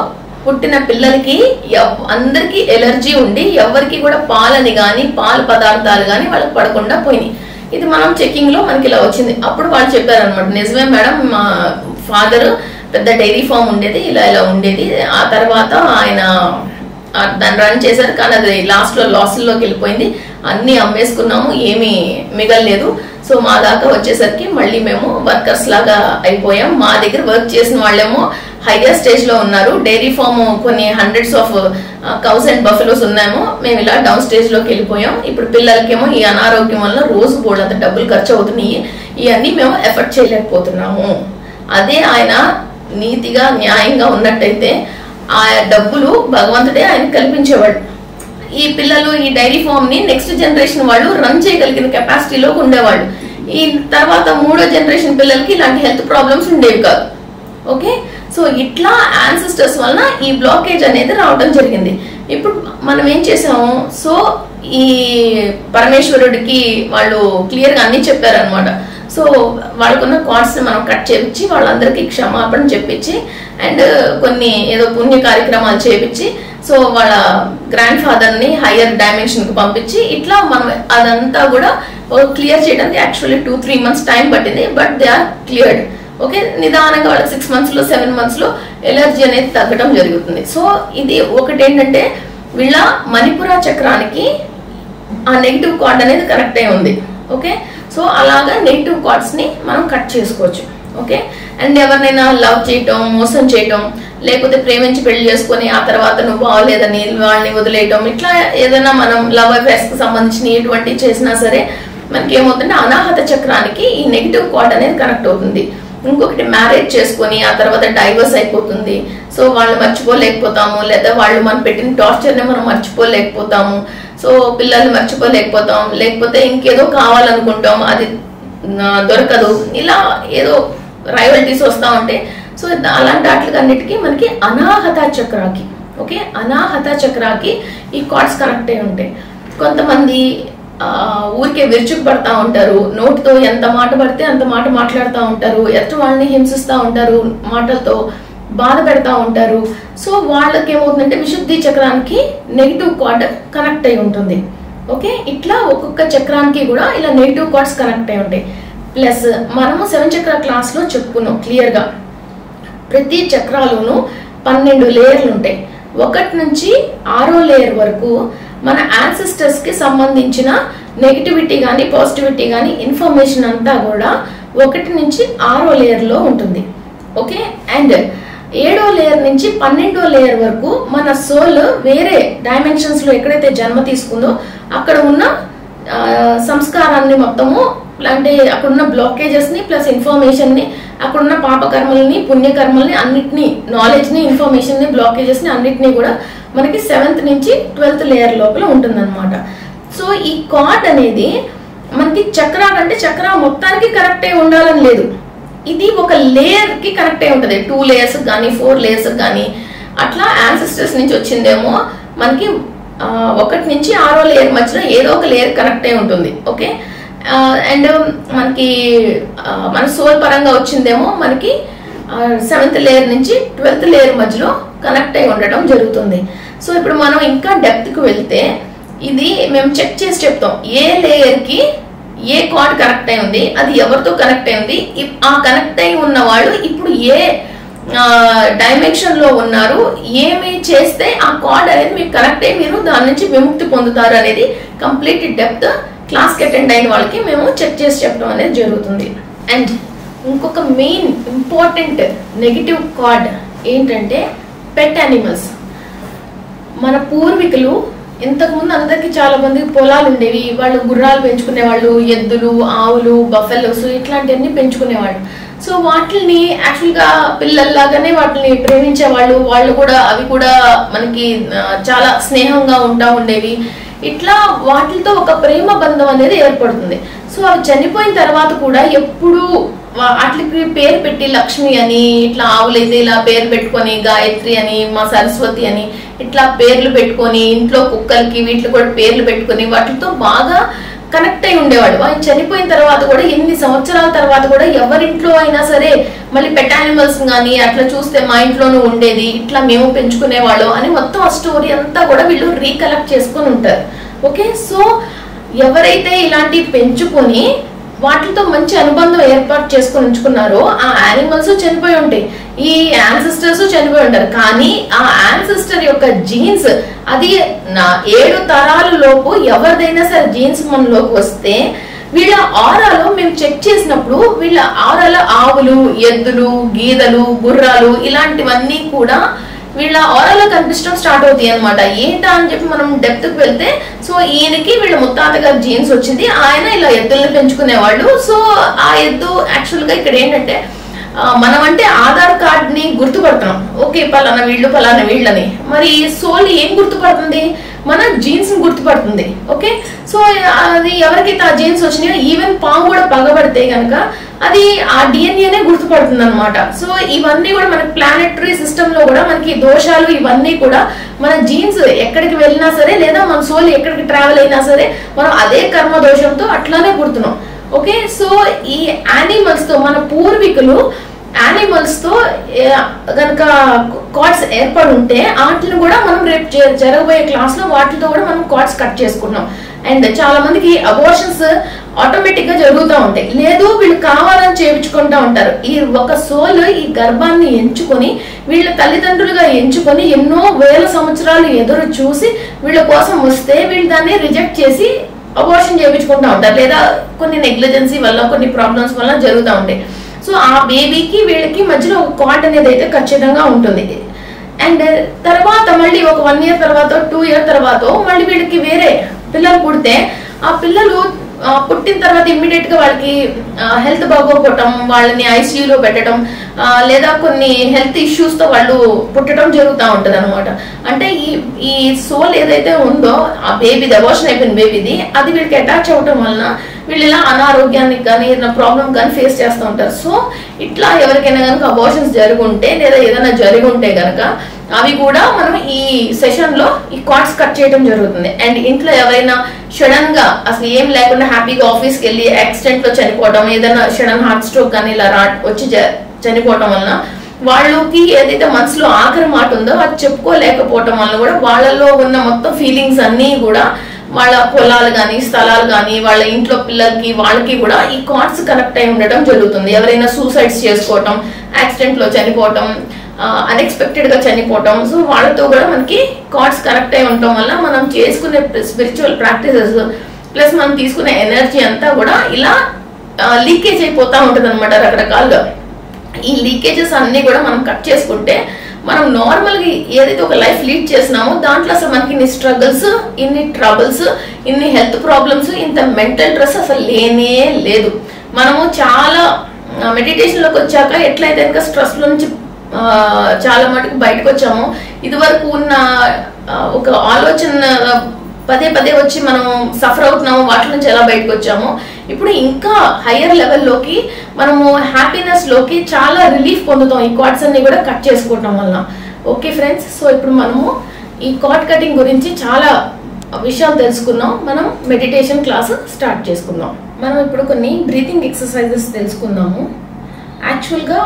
పుట్టిన పిల్లలకి ఎవ్- అందరికీ ఎలర్జీ ఉండి ఎవరికి కూడా పాలని కానీ పాల పదార్థాలు కానీ వాళ్ళకి పడకుండా పోయినాయి ఇది మనం చెకింగ్ లో మనకి ఇలా వచ్చింది అప్పుడు వాళ్ళు చెప్పారు అనమాట నిజమే మేడం మా ఫాదర్ పెద్ద డైరీ ఫామ్ ఉండేది ఇలా ఇలా ఉండేది ఆ తర్వాత ఆయన ఆ దాన్ని రన్ చేశారు కానీ అది లాస్ట్ లో లాస్లోకి వెళ్ళిపోయింది అన్ని అమ్మేసుకున్నాము ఏమీ మిగలలేదు సో మా దాకా వచ్చేసరికి మళ్ళీ మేము వర్కర్స్ లాగా అయిపోయాం మా దగ్గర వర్క్ చేసిన వాళ్ళేమో హైయర్ స్టేజ్ లో ఉన్నారు డైరీ ఫామ్ కొన్ని hundreds of cows and buffaloes ఉన్నాయేమో మేము ఇలా డౌన్ స్టేజ్ లోకి వెళ్ళిపోయాం ఇప్పుడు పిల్లలకేమో ఈ అనారోగ్యం వల్ల రోజు బోర్డు అంత డబ్బులు ఖర్చు అవుతున్నాయి ఇవన్నీ మేము ఎఫర్ట్ చేయలేకపోతున్నాము అదే ఆయన నీతిగా న్యాయంగా ఉన్నట్టయితే ఆ డబ్బులు భగవంతుడే ఆయన కల్పించేవాడు ఈ పిల్లలు ఈ డైరీ ఫామ్ ని నెక్స్ట్ జనరేషన్ వాళ్ళు రన్ చేయగలిగిన కెపాసిటీలో ఉండేవాళ్ళు ఈ తర్వాత మూడో జనరేషన్ పిల్లలకి ఇలాంటి హెల్త్ ప్రాబ్లమ్స్ ఉండేవి కాదు ఓకే సో ఇట్లా యాన్సిస్టర్స్ వలన ఈ బ్లాకేజ్ అనేది రావడం జరిగింది ఇప్పుడు మనం ఏం చేసాము సో ఈ పరమేశ్వరుడికి వాళ్ళు క్లియర్ గా అన్ని చెప్పారనమాట సో వాళ్ళకున్న కార్డ్స్ ని మనం కట్ చేపించి వాళ్ళందరికీ క్షమాపణ చెప్పించి అండ్ కొన్ని ఏదో పుణ్య కార్యక్రమాలు చేపించి సో వాళ్ళ గ్రాండ్ ఫాదర్ ని హయ్యర్ డైమెన్షన్ కి పంపించి ఇట్లా మనం అదంతా కూడా క్లియర్ చేయడానికి actually two three months time పట్టింది but they are cleared okay నిదానంగా వాళ్ళకి సిక్స్ మంత్స్ లో సెవెన్ మంత్స్ లో ఎలర్జీ అనేది తగ్గడం జరుగుతుంది సో ఇది ఒకటి ఏంటంటే వీళ్ళ మణిపుర చక్రానికి ఆ నెగిటివ్ కార్డ్ అనేది కనెక్ట్ అయి ఉంది ఓకే సో అలాగా నెగిటివ్ కార్డ్స్ ని మనం కట్ చేసుకోవచ్చు ఓకే అండ్ ఎవరినైనా లవ్ చేయటం మోసం చేయటం లేకపోతే ప్రేమించి పెళ్లి చేసుకొని ఆ తర్వాత నువ్వు బాగోలేదని వాళ్ళని వదిలేయటం ఇట్లా ఏదైనా మనం లవ్ అఫేర్స్ కి సంబంధించిన ఎటువంటి చేసినా సరే మనకి ఏమవుతుందంటే అనాహత చక్రానికి ఈ నెగిటివ్ కార్డ్ అనేది కనెక్ట్ అవుతుంది ఇంకొకటి మ్యారేజ్ చేసుకొని ఆ తర్వాత డైవర్స్ అయిపోతుంది సో వాళ్ళు మర్చిపోలేకపోతాము లేదా వాళ్ళు మనం పెట్టిన టార్చర్ని మనం మర్చిపోలేకపోతాము సో పిల్లల్ని మర్చిపోలేకపోతాం లేకపోతే ఇంకేదో కావాలనుకుంటాం అది ఆ, దొరకదు ఇలా ఏదో రైవల్టీస్ వస్తూ ఉంటాయి సో అలాంటి వాటికి అన్నిటికీ మనకి అనాహత చక్రాకి ఓకే అనాహత చక్రాకి ఈ కార్డ్స్ కనెక్ట్ అయి ఉంటాయి కొంతమంది ఆ, ఊరికే విరుచుకు పడతా ఉంటారు నోటితో ఎంత మాట పడితే అంత మాట మాట్లాడుతూ ఉంటారు ఎత్తు వాళ్ళని హింసిస్తూ ఉంటారు మాటలతో బాధ పెడతా ఉంటారు సో వాళ్ళకి ఏమవుతుందంటే విశుద్ధి చక్రానికి నెగిటివ్ కార్డ్ కనెక్ట్ అయి ఉంటుంది ఓకే ఇట్లా ఒక్కొక్క చక్రానికి కూడా ఇలా నెగిటివ్ కార్డ్స్ కనెక్ట్ అయి ఉంటాయి ప్లస్ మనము సెవెన్ చక్ర క్లాస్ లో చెప్పుకున్నాం క్లియర్ గా ప్రతి చక్రాలోనూ పన్నెండు లేయర్లు ఉంటాయి ఒకటి నుంచి ఆరో లేయర్ వరకు మన యాన్సిస్టర్స్ కి సంబంధించిన నెగిటివిటీ కానీ పాజిటివిటీ కానీ ఇన్ఫర్మేషన్ అంతా కూడా ఒకటి నుంచి ఆరో లేయర్ లో ఉంటుంది ఓకే అండ్ ఏడో లేయర్ నుంచి పన్నెండో లేయర్ వరకు మన సోల్ వేరే డైమెన్షన్స్ లో ఎక్కడైతే జన్మ తీసుకుందో అక్కడ ఉన్న ఆ, సంస్కారాన్ని మొత్తము అంటే అక్కడున్న బ్లాకేజెస్ ని ప్లస్ ఇన్ఫర్మేషన్ ని అక్కడున్న పాపకర్మల్ని పుణ్యకర్మల్ని అన్నిటిని నాలెడ్జ్ ని ఇన్ఫర్మేషన్ ని బ్లాకేజెస్ ని అన్నిటిని కూడా మనకి సెవెంత్ నుంచి ట్వెల్త్ లేయర్ లోపల ఉంటుందన్నమాట సో ఈ కార్డ్ అనేది మనకి చక్ర అంటే చక్ర మొత్తానికి కరెక్ట్ అయి ఉండాలని లేదు ఇది ఒక లేయర్ కి కనెక్ట్ అయి ఉంటది టూ లేయర్స్ కానీ ఫోర్ లేయర్స్ కానీ అట్లా యాన్సిస్టర్స్ నుంచి వచ్చిందేమో మనకి ఆ, ఒకటి నుంచి ఆరో లేయర్ మధ్యలో ఏదో ఒక లేయర్ కనెక్ట్ అయి ఉంటుంది ఓకే అండ్ మనకి ఆ, మన సోల్ పరంగా వచ్చిందేమో మనకి సెవెంత్ లేయర్ నుంచి ట్వెల్త్ లేయర్ మధ్యలో కనెక్ట్ అయి ఉండటం జరుగుతుంది సో ఇప్పుడు మనం ఇంకా డెప్త్ కి వెళ్తే ఇది మేము చెక్ చేసి చెప్తాం ఏ లేయర్ కి ఏ కార్డ్ కనెక్ట్ అయి ఉంది అది ఎవరితో కనెక్ట్ అయి ఉంది ఇప్- ఆ కనెక్ట్ అయి ఉన్న వాళ్ళు ఇప్పుడు ఏ డైమెన్షన్ లో ఉన్నారు ఏమి చేస్తే ఆ కార్డ్ అనేది మీకు కనెక్ట్ అయ్యి మీరు దాని నుంచి విముక్తి పొందుతారు అనేది కంప్లీట్ డెప్త్ క్లాస్ కి అటెండ్ అయిన వాళ్ళకి మేము చెక్ చేసి చెప్పడం అనేది జరుగుతుంది అండ్ ఇంకొక మెయిన్ ఇంపార్టెంట్ నెగిటివ్ కార్డ్ ఏంటంటే పెట్ యానిమల్స్ మన పూర్వీకులు ఇంతకుముందు అందరికి చాలా మంది పొలాలు ఉండేవి వాళ్ళు గుర్రాలు పెంచుకునేవాళ్ళు ఎద్దులు ఆవులు బఫెలోస్ ఇట్లాంటివన్నీ పెంచుకునేవాళ్ళు సో వాటిని యాక్చువల్గా పిల్లల్లాగానే వాటిని ప్రేమించేవాళ్ళు వాళ్ళు కూడా అవి కూడా మనకి ఆ, చాలా స్నేహంగా ఉంటా ఉండేవి ఇట్లా వాటితో ఒక ప్రేమ బంధం అనేది ఏర్పడుతుంది సో అవి చనిపోయిన తర్వాత కూడా ఎప్పుడు వాటికి పేరు పెట్టి లక్ష్మి అని ఇట్లా ఆవులైతే ఇలా పేరు పెట్టుకొని గాయత్రి అని మా సరస్వతి అని ఇట్లా పేర్లు పెట్టుకొని ఇంట్లో కుక్కలకి వీటికి కూడా పేర్లు పెట్టుకొని వాటితో బాగా కనెక్ట్ అయి ఉండేవాడు ఆయన చనిపోయిన తర్వాత కూడా ఎన్ని సంవత్సరాల తర్వాత కూడా ఎవరింట్లో అయినా సరే మళ్ళీ పెట్ యానిమల్స్ కానీ అట్లా చూస్తే మా ఇంట్లోనూ ఉండేది ఇట్లా మేము పెంచుకునేవాళ్ళం అని మొత్తం ఆ స్టోరీ అంతా కూడా వీళ్ళు రీకలెక్ట్ చేసుకొని ఉంటారు ఓకే సో ఎవరైతే ఇలాంటి పెంచుకొని వాటితో మంచి అనుబంధం ఏర్పాటు చేసుకొని ఉంచుకున్నారో ఆ యానిమల్స్ చనిపోయి ఉంటాయి ఈ యాన్సిస్టర్స్ చనిపోయి ఉంటారు కానీ ఆ యాన్సిస్టర్ యొక్క జీన్స్ అది నా ఏడు తరాల లోపు ఎవరిదైనా సరే జీన్స్ మనలోకి వస్తే వీళ్ళ ఆరాలో మేము చెక్ చేసినప్పుడు వీళ్ళ ఆరాల ఆవులు ఎద్దులు గీదలు గుర్రాలు ఇలాంటివన్నీ కూడా వీళ్ళ ఆరాలో కనిపించడం స్టార్ట్ అవుతాయి అనమాట ఏంటా అని చెప్పి మనం డెప్త్ కి వెళ్తే సో ఈయనకి వీళ్ళ ముత్తాత గారి జీన్స్ వచ్చింది ఆయన ఇలా ఎద్దుల్ని పెంచుకునేవాళ్ళు సో ఆ ఎద్దు యాక్చువల్ గా ఇక్కడ ఏంటంటే ఆ, మనం అంటే ఆధార్ కార్డ్ ని గుర్తుపడుతున్నాం ఓకే పలానా వీళ్ళు పలానా వీళ్ళని మరి సోల్ ఏం గుర్తుపడుతుంది మన జీన్స్ ని గుర్తుపడుతుంది ఓకే సో అది ఎవరికైతే ఆ జీన్స్ వచ్చినాయో ఈవెన్ పాము కూడా పగబడితే గనక అది ఆ డిఎన్ఏనే గుర్తుపడుతుంది అనమాట సో ఇవన్నీ కూడా మన ప్లానెటరీ సిస్టమ్ లో కూడా మనకి దోషాలు ఇవన్నీ కూడా మన జీన్స్ ఎక్కడికి వెళ్ళినా సరే లేదా మన సోల్ ఎక్కడికి ట్రావెల్ అయినా సరే మనం అదే కర్మ దోషంతో అట్లానే పుడుతున్నాం ఓకే సో ఈ యానిమల్స్ తో మన పూర్వీకులు యానిమల్స్ తో గనక కార్డ్స్ ఏర్పడి ఉంటే వాటిని కూడా మనం రేపు జ- జరగబోయే క్లాస్ లో వాటితో కూడా మనం కార్డ్స్ కట్ చేసుకుంటున్నాం అండ్ చాలా మందికి అబోర్షన్స్ ఆటోమేటిక్ గా జరుగుతూ ఉంటాయి లేదు వీళ్ళు కావాలని చేయించుకుంటా ఉంటారు ఈ ఒక సోల్ ఈ గర్భాన్ని ఎంచుకొని వీళ్ళ తల్లిదండ్రులుగా ఎంచుకొని ఎన్నో వేల సంవత్సరాలు ఎదురు చూసి వీళ్ళ కోసం వస్తే వీళ్ళు దాన్ని రిజెక్ట్ చేసి అబోర్షన్ చేయించుకుంటా ఉంటారు లేదా కొన్ని నెగ్లిజెన్సీ వల్ల కొన్ని ప్రాబ్లమ్స్ వల్ల జరుగుతూ ఉంటాయి సో ఆ బేబీకి వీళ్ళకి మధ్యలో ఒక కాట్ అనేది అయితే ఖచ్చితంగా ఉంటుంది అండ్ తర్వాత మళ్ళీ ఒక వన్ ఇయర్ తర్వాత టూ ఇయర్ తర్వాత మళ్ళీ వీళ్ళకి వేరే పిల్లలు పుడితే ఆ పిల్లలు ఆ, పుట్టిన తర్వాత ఇమ్మీడియట్ గా వాళ్ళకి హెల్త్ బాగోకపోవటం వాళ్ళని ఐసీయూలో పెట్టడం ఆ, లేదా కొన్ని హెల్త్ ఇష్యూస్ తో వాళ్ళు పుట్టడం జరుగుతూ ఉంటది అనమాట అంటే ఈ ఈ సోల్ ఏదైతే ఉందో ఆ బేబీది అబోషన్ అయిపోయిన బేబీది అది వీళ్ళకి అటాచ్ అవ్వటం వలన వీళ్ళు ఇలా అనారోగ్యానికి కానీ ఏదైనా ప్రాబ్లం కానీ ఫేస్ చేస్తూ ఉంటారు సో ఇట్లా ఎవరికైనా కనుక అబోషన్స్ జరిగి ఉంటే లేదా ఏదైనా జరిగి ఉంటే కనుక అవి కూడా మనం ఈ సెషన్ లో ఈ కార్డ్స్ కట్ చేయడం జరుగుతుంది అండ్ ఇంట్లో ఎవరైనా సడన్ గా అసలు ఏం లేకుండా హ్యాపీగా ఆఫీస్కి వెళ్ళి యాక్సిడెంట్ లో చనిపోవడం ఏదైనా సడన్ హార్ట్ స్ట్రోక్ కానీ ఇలా రా వచ్చి జ- చనిపోవటం వలన వాళ్ళకి ఏదైతే మనసులో ఆఖరి మాట ఉందో అది చెప్పుకోలేకపోవటం వల్ల కూడా వాళ్ళలో ఉన్న మొత్తం ఫీలింగ్స్ అన్నీ కూడా వాళ్ళ పొలాలు కానీ స్థలాలు కానీ వాళ్ళ ఇంట్లో పిల్లలకి వాళ్ళకి కూడా ఈ కార్డ్స్ కనెక్ట్ అయి ఉండటం జరుగుతుంది ఎవరైనా సూసైడ్స్ చేసుకోవటం యాక్సిడెంట్ లో చనిపోవటం అన్ఎక్స్పెక్టెడ్ గా చనిపోవటం సో వాళ్ళతో కూడా మనకి కార్డ్స్ కనెక్ట్ అయి ఉండటం వల్ల మనం చేసుకునే స్పిరిచువల్ ప్రాక్టీసెస్ ప్లస్ మనం తీసుకునే ఎనర్జీ అంతా కూడా ఇలా లీకేజ్ అయిపోతా ఉంటది అనమాట రకరకాలుగా ఈ లీకేజెస్ అన్ని కూడా మనం కట్ చేసుకుంటే మనం నార్మల్ గా ఏదైతే ఒక లైఫ్ లీడ్ చేసినామో దాంట్లో అసలు మనకి ఇన్ని స్ట్రగుల్స్ ఇన్ని ట్రబుల్స్ ఇన్ని హెల్త్ ప్రాబ్లమ్స్ ఇంత మెంటల్ స్ట్రెస్ అసలు లేనే లేదు మనము చాలా మెడిటేషన్ లోకి వచ్చాక ఎట్లయితే ఇంకా స్ట్రెస్ లో నుంచి ఆ, చాలా మటుకు బయటకు వచ్చాము ఇది వరకు ఉన్న ఆ, ఒక ఆలోచన పదే పదే వచ్చి మనం సఫర్ అవుతున్నాము వాటి నుంచి ఎలా బయటకు వచ్చామో ఇప్పుడు ఇంకా హయ్యర్ లెవెల్లోకి మనము హ్యాపీనెస్ లోకి చాలా రిలీఫ్ పొందుతాం ఈ కార్డ్స్ అన్ని కూడా కట్ చేసుకోవటం వల్ల ఓకే ఫ్రెండ్స్ సో ఇప్పుడు మనము ఈ కార్డ్ కటింగ్ గురించి చాలా విషయాలు తెలుసుకున్నాం మనం మెడిటేషన్ క్లాస్ స్టార్ట్ చేసుకుందాం మనం ఇప్పుడు కొన్ని బ్రీతింగ్ ఎక్సర్సైజెస్ తెలుసుకుందాము యాక్చువల్గా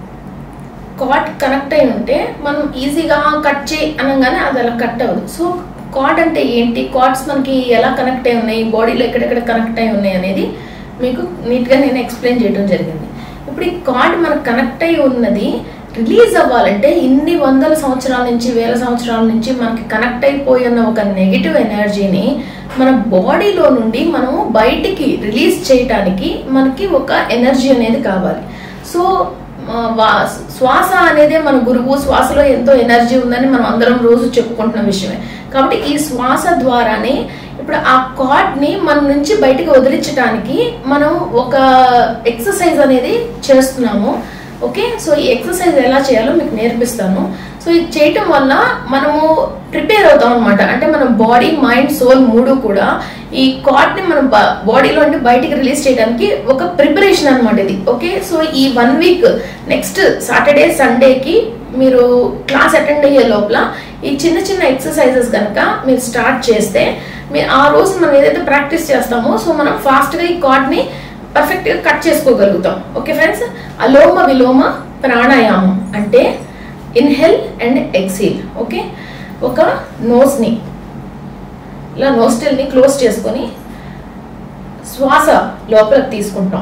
కార్డ్ కనెక్ట్ అయి ఉంటే మనం ఈజీగా కట్ చేయి అనగానే అది అలా కట్ అవ్వదు సో కార్డ్ అంటే ఏంటి కార్డ్స్ మనకి ఎలా కనెక్ట్ అయి ఉన్నాయి బాడీలో ఎక్కడెక్కడ కనెక్ట్ అయి ఉన్నాయి అనేది మీకు నీట్గా నేను ఎక్స్ప్లెయిన్ చేయడం జరిగింది ఇప్పుడు ఈ కార్డ్ మనకు కనెక్ట్ అయి ఉన్నది రిలీజ్ అవ్వాలంటే ఇన్ని వందల సంవత్సరాల నుంచి వేల సంవత్సరాల నుంచి మనకి కనెక్ట్ అయిపోయి ఉన్న ఒక నెగిటివ్ ఎనర్జీని మన బాడీలో నుండి మనము బయటికి రిలీజ్ చేయటానికి మనకి ఒక ఎనర్జీ అనేది కావాలి సో ఆ, వా- శ్వాస అనేదే మన గురువు శ్వాసలో ఎంతో ఎనర్జీ ఉందని మనం అందరం రోజు చెప్పుకుంటున్న విషయమే కాబట్టి ఈ శ్వాస ద్వారానే ఇప్పుడు ఆ కార్డ్ ని మన నుంచి బయటకు వదిలించడానికి మనం ఒక ఎక్సర్సైజ్ అనేది చేస్తున్నాము ఓకే సో ఈ ఎక్సర్సైజ్ ఎలా చేయాలో మీకు నేర్పిస్తాను సో ఇది చేయటం వల్ల మనము ప్రిపేర్ అవుతాం అనమాట అంటే మన బాడీ మైండ్ సోల్ మూడు కూడా ఈ కార్డ్ ని మన బాడీలో అంటే బయటికి రిలీజ్ చేయడానికి ఒక ప్రిపరేషన్ అనమాట ఇది ఓకే సో ఈ వన్ వీక్ నెక్స్ట్ సాటర్డే సండేకి మీరు క్లాస్ అటెండ్ అయ్యే లోపల ఈ చిన్న చిన్న ఎక్సర్సైజెస్ కనుక మీరు స్టార్ట్ చేస్తే మీ ఆ రోజు మనం ఏదైతే ప్రాక్టీస్ చేస్తామో సో మనం ఫాస్ట్గా ఈ కార్డ్ని పర్ఫెక్ట్గా కట్ చేసుకోగలుగుతాం ఓకే ఫ్రెండ్స్ అలోమ విలోమ ప్రాణాయామం అంటే ఇన్హెల్ అండ్ ఎక్సీల్ ఓకే ఒక నోస్ని ఇలా నోస్టెల్ని క్లోజ్ చేసుకొని శ్వాస లోపలికి తీసుకుంటాం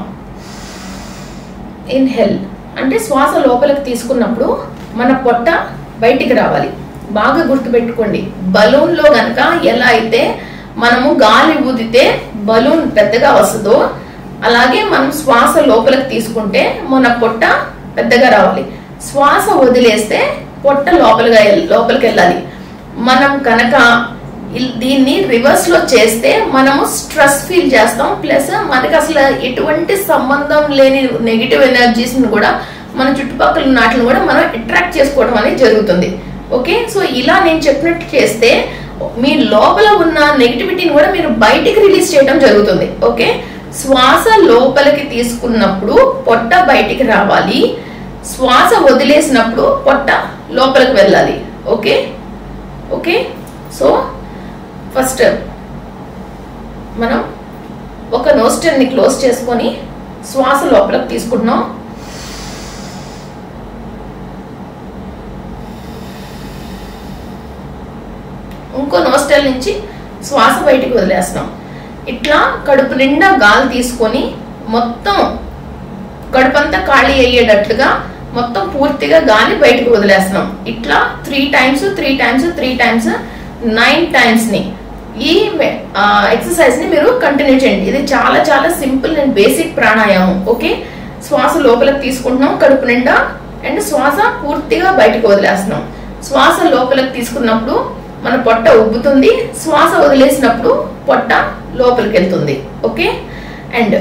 ఇన్హెల్ అంటే శ్వాస లోపలికి తీసుకున్నప్పుడు మన పొట్ట బయటికి రావాలి బాగా గుర్తుపెట్టుకోండి బలూన్లో గనక ఎలా అయితే మనము గాలి ఊదితే బలూన్ పెద్దగా వస్తుందో అలాగే మనం శ్వాస లోపలికి తీసుకుంటే మన పొట్ట పెద్దగా రావాలి శ్వాస వదిలేస్తే పొట్ట లోపలిగా ఎల్- లోపలికి వెళ్ళాలి మనం కనుక ఇల్- దీన్ని రివర్స్ లో చేస్తే మనము స్ట్రెస్ ఫీల్ చేస్తాం ప్లస్ మనకి అసలు ఎటువంటి సంబంధం లేని నెగిటివ్ ఎనర్జీస్ ని కూడా మన చుట్టుపక్కల ఉన్న వాటిని కూడా మనం అట్రాక్ట్ చేసుకోవడం అనేది జరుగుతుంది ఓకే సో ఇలా నేను చెప్పినట్టు చేస్తే మీ లోపల ఉన్న నెగిటివిటీని కూడా మీరు బయటికి రిలీజ్ చేయడం జరుగుతుంది ఓకే శ్వాస లోపలికి తీసుకున్నప్పుడు పొట్ట బయటికి రావాలి శ్వాస వదిలేసినప్పుడు పొట్ట లోపలికి వెళ్ళాలి ఓకే ఓకే సో ఫస్ట్ మనం ఒక నోస్టల్ని క్లోజ్ చేసుకొని శ్వాస లోపలికి తీసుకుంటున్నాం ఇంకో నోస్టల్ నుంచి శ్వాస బయటికి వదిలేస్తున్నాం ఇట్లా కడుపు నిండా గాలి తీసుకొని మొత్తం కడుపంతా ఖాళీ అయ్యేటట్లుగా మొత్తం పూర్తిగా గాలి బయటకు వదిలేస్తున్నాం ఇట్లా three times three times three times nine times ని ఈ ఎక్సర్సైజ్ ని మీరు కంటిన్యూ చేయండి ఇది చాలా చాలా simple and basic pranayama okay శ్వాస లోపలికి తీసుకుంటున్నాం కడుపు నిండా అండ్ శ్వాస పూర్తిగా బయటకు వదిలేస్తున్నాం శ్వాస లోపలికి తీసుకున్నప్పుడు మన పొట్ట ఉబ్బుతుంది శ్వాస వదిలేసినప్పుడు పొట్ట లోపలికి వెళ్తుంది ఓకే అండ్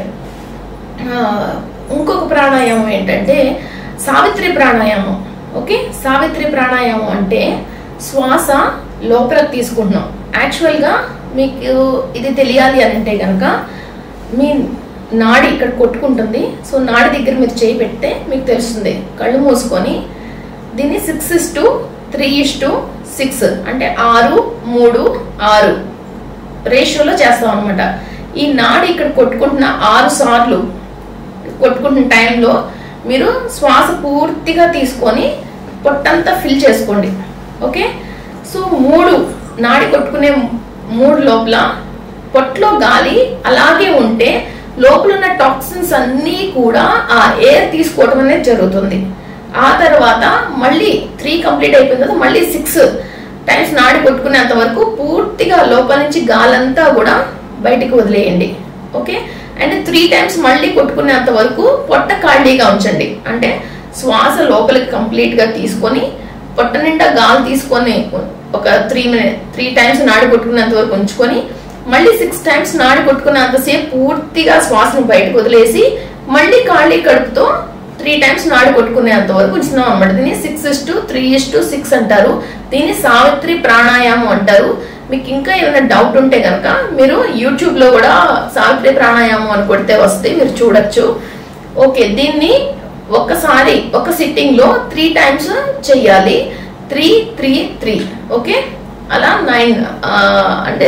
ఆ, ఇంకొక ప్రాణాయామం ఏంటంటే సావిత్రి ప్రాణాయామం ఓకే సావిత్రి ప్రాణాయామం అంటే శ్వాస లోపలికి తీసుకుంటున్నాం యాక్చువల్గా మీకు ఇది తెలియాలి అని అంటే కనుక మీ నాడి ఇక్కడ కొట్టుకుంటుంది సో నాడి దగ్గర మీరు చేయి పెడితే మీకు తెలుస్తుంది కళ్ళు మూసుకొని దీన్ని six is to three is to six అంటే ఆరు మూడు ఆరు రేషియోలో చేస్తాం అనమాట ఈ నాడి ఇక్కడ కొట్టుకుంటున్న ఆరు సార్లు కొట్టుకుంటున్న టైంలో మీరు శ్వాస పూర్తిగా తీసుకొని పొట్టంతా ఫిల్ చేసుకోండి ఓకే సో మూడు నాడి కొట్టుకునే మూడు లోపల పొట్టలో గాలి అలాగే ఉంటే లోపల ఉన్న టాక్సిన్స్ అన్నీ కూడా ఆ ఎయిర్ తీసుకోవడం అనేది జరుగుతుంది ఆ తర్వాత మళ్ళీ త్రీ కంప్లీట్ అయిపోయిన తర్వాత మళ్ళీ సిక్స్ టైమ్స్ నాడి కొట్టుకునేంత వరకు పూర్తిగా లోపల నుంచి గాలంతా కూడా బయటికి వదిలేయండి ఓకే అండ్ త్రీ టైమ్స్ మళ్ళీ కొట్టుకునేంత వరకు పొట్ట ఖాళీగా ఉంచండి అంటే శ్వాస లోపలికి కంప్లీట్ గా తీసుకొని పొట్ట నిండా గాలి తీసుకొని ఒక త్రీ మినిట్ త్రీ టైమ్స్ నాడి కొట్టుకునేంత వరకు ఉంచుకొని మళ్ళీ సిక్స్ టైమ్స్ నాడి కొట్టుకున్నంతసేపు పూర్తిగా శ్వాసను బయటకు వదిలేసి మళ్ళీ ఖాళీ కడుపుతో త్రీ టైమ్స్ నాడి కొట్టుకునేంత వరకు ఉంచుతున్నాం అనమాట దీన్ని six is to three is to six అంటారు దీన్ని సావిత్రి ప్రాణాయామం అంటారు మీకు ఇంకా ఏమైనా డౌట్ ఉంటే కనుక మీరు యూట్యూబ్ లో కూడా సావిత్రి ప్రాణాయామం అని కొడితే వస్తే మీరు చూడొచ్చు ఓకే దీన్ని ఒక్కసారి ఒక సిట్టింగ్ లో త్రీ టైమ్స్ చెయ్యాలి త్రీ త్రీ త్రీ ఓకే అలా నైన్ అంటే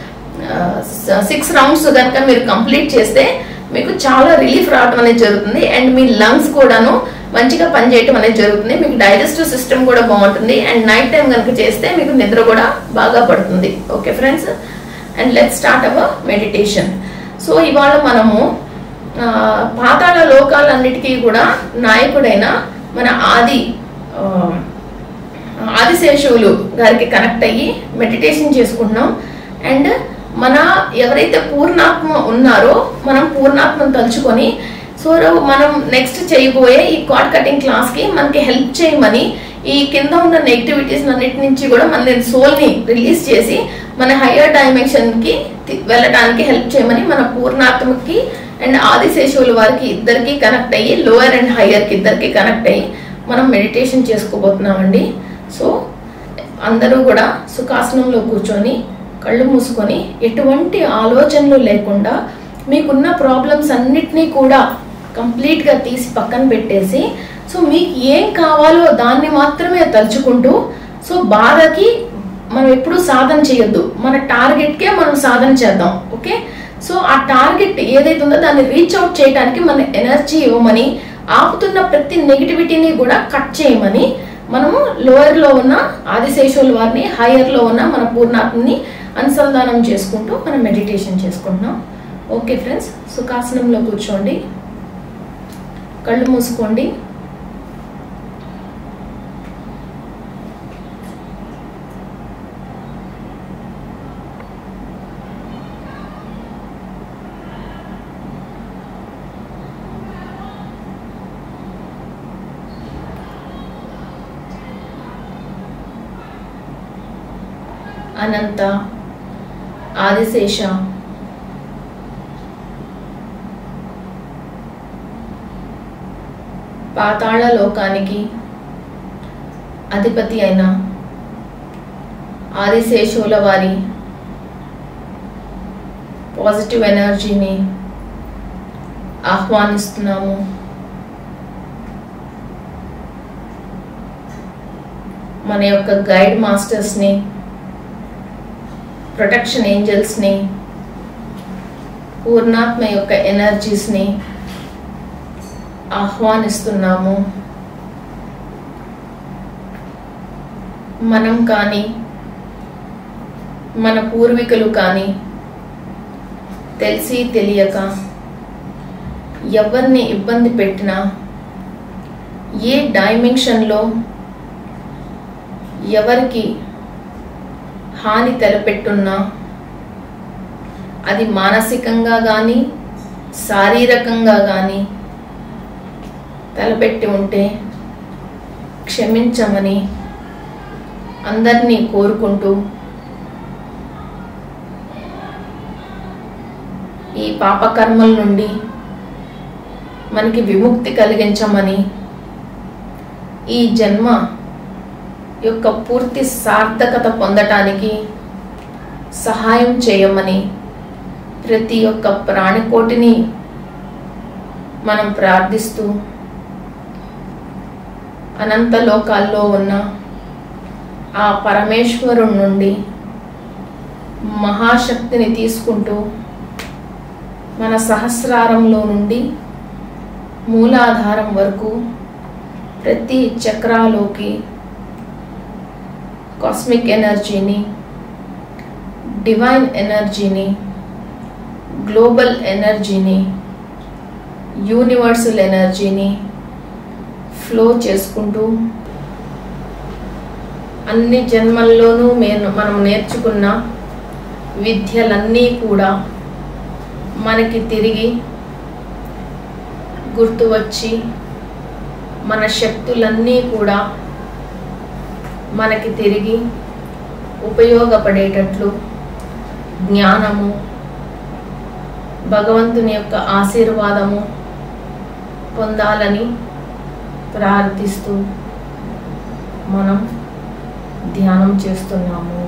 సిక్స్ రౌండ్స్ కనుక మీరు కంప్లీట్ చేస్తే మీకు చాలా రిలీఫ్ రావడం అనేది జరుగుతుంది అండ్ మీ లంగ్స్ కూడాను మంచిగా పనిచేయటం అనేది జరుగుతుంది మీకు డైజెస్టివ్ సిస్టమ్ కూడా బాగుంటుంది అండ్ నైట్ టైం కనుక చేస్తే మీకు నిద్ర కూడా బాగా పడుతుంది okay friends and let start our meditation so ఇవాళ మనము ఆ, పాతాళ లోకాలన్నిటికీ కూడా నాయకుడైన మన ఆది ఆ, ఆదిశేషువులు గారికి కనెక్ట్ అయ్యి మెడిటేషన్ చేసుకుంటున్నాం అండ్ మన ఎవరైతే పూర్ణాత్మ ఉన్నారో మనం పూర్ణాత్మను తలుచుకొని సో మనం నెక్స్ట్ చేయబోయే ఈ కార్డ్ కటింగ్ క్లాస్ కి మనకి హెల్ప్ చేయమని ఈ కింద ఉన్న నెగిటివిటీస్ అన్నిటి నుంచి కూడా మన సోల్ ని రిలీజ్ చేసి మన హయ్యర్ డైమెన్షన్ కి తి- వెళ్ళడానికి హెల్ప్ చేయమని మన పూర్ణాత్మకి అండ్ ఆదిశేషువుల వారికి ఇద్దరికి కనెక్ట్ అయ్యి లోయర్ అండ్ హయ్యర్ కి ఇద్దరికి కనెక్ట్ అయ్యి మనం మెడిటేషన్ చేసుకోబోతున్నామండి సో అందరూ కూడా సుఖాసనంలో కూర్చొని కళ్ళు మూసుకొని ఎటువంటి ఆలోచనలు లేకుండా మీకున్న ప్రాబ్లమ్స్ అన్నిటినీ కూడా కంప్లీట్గా తీసి పక్కన పెట్టేసి సో మీకు ఏం కావాలో దాన్ని మాత్రమే తలుచుకుంటూ సో బాధకి మనం ఎప్పుడు సాధన చేయొద్దు మన టార్గెట్కే మనం సాధన చేద్దాం ఓకే సో ఆ టార్గెట్ ఏదైతే ఉందో దాన్ని రీచ్ అవుట్ చేయడానికి మన ఎనర్జీ ఇవ్వమని ఆపుతున్న ప్రతి నెగిటివిటీని కూడా కట్ చేయమని మనము లోయర్ లో ఉన్న ఆదిశేషుల వారిని హైయర్ లో ఉన్న మన పూర్ణాత్మని అనుసంధానం చేసుకుంటూ మనం మెడిటేషన్ చేసుకుంటున్నాం ఓకే ఫ్రెండ్స్ సుఖాసనంలో కూర్చోండి కళ్ళు మూసుకోండి అనంత ఆదిశేష పాతాళ లోకానికి అధిపతి అయిన ఆదిశేషుల వారి పాజిటివ్ ఎనర్జీని ఆహ్వానిస్తున్నాము మన యొక్క గైడ్ మాస్టర్స్ని ప్రొటెక్షన్ ఏంజల్స్ని పూర్ణాత్మ యొక్క ఎనర్జీస్ని ఆహ్వానిస్తున్నాము మనం కానీ మన పూర్వీకులు కానీ తెలిసి తెలియక ఎవరిని ఇబ్బంది పెట్టినా ఏ డైమెన్షన్లో ఎవరికి హాని తలపెట్టున్నా అది మానసికంగా కానీ శారీరకంగా కానీ తలపెట్టి ఉంటే క్షమించమని అందరినీ కోరుకుంటూ ఈ పాపకర్మల నుండి మనకి విముక్తి కలిగించమని ఈ జన్మ యొక్క పూర్తి సార్థకత పొందటానికి సహాయం చేయమని ప్రతి ఒక్క ప్రాణికోటిని మనం ప్రార్థిస్తూ అనంత లోకాల్లో ఉన్న ఆ పరమేశ్వరుడి నుండి మహాశక్తిని తీసుకుంటూ మన సహస్రారంలో నుండి మూలాధారం వరకు ప్రతి చక్రాలోకి కాస్మిక్ ఎనర్జీని డివైన్ ఎనర్జీని గ్లోబల్ ఎనర్జీని యూనివర్సల్ ఎనర్జీని ఫ్లో చేసుకుంటూ అన్ని జన్మల్లోనూ మేము మనం నేర్చుకున్న విద్యలన్నీ కూడా మనకి తిరిగి గుర్తు వచ్చి మన శక్తులన్నీ కూడా మనకి తిరిగి ఉపయోగపడేటట్లు జ్ఞానము భగవంతుని యొక్క ఆశీర్వాదము పొందాలని ప్రార్థిస్తూ మనం ధ్యానం చేస్తున్నాము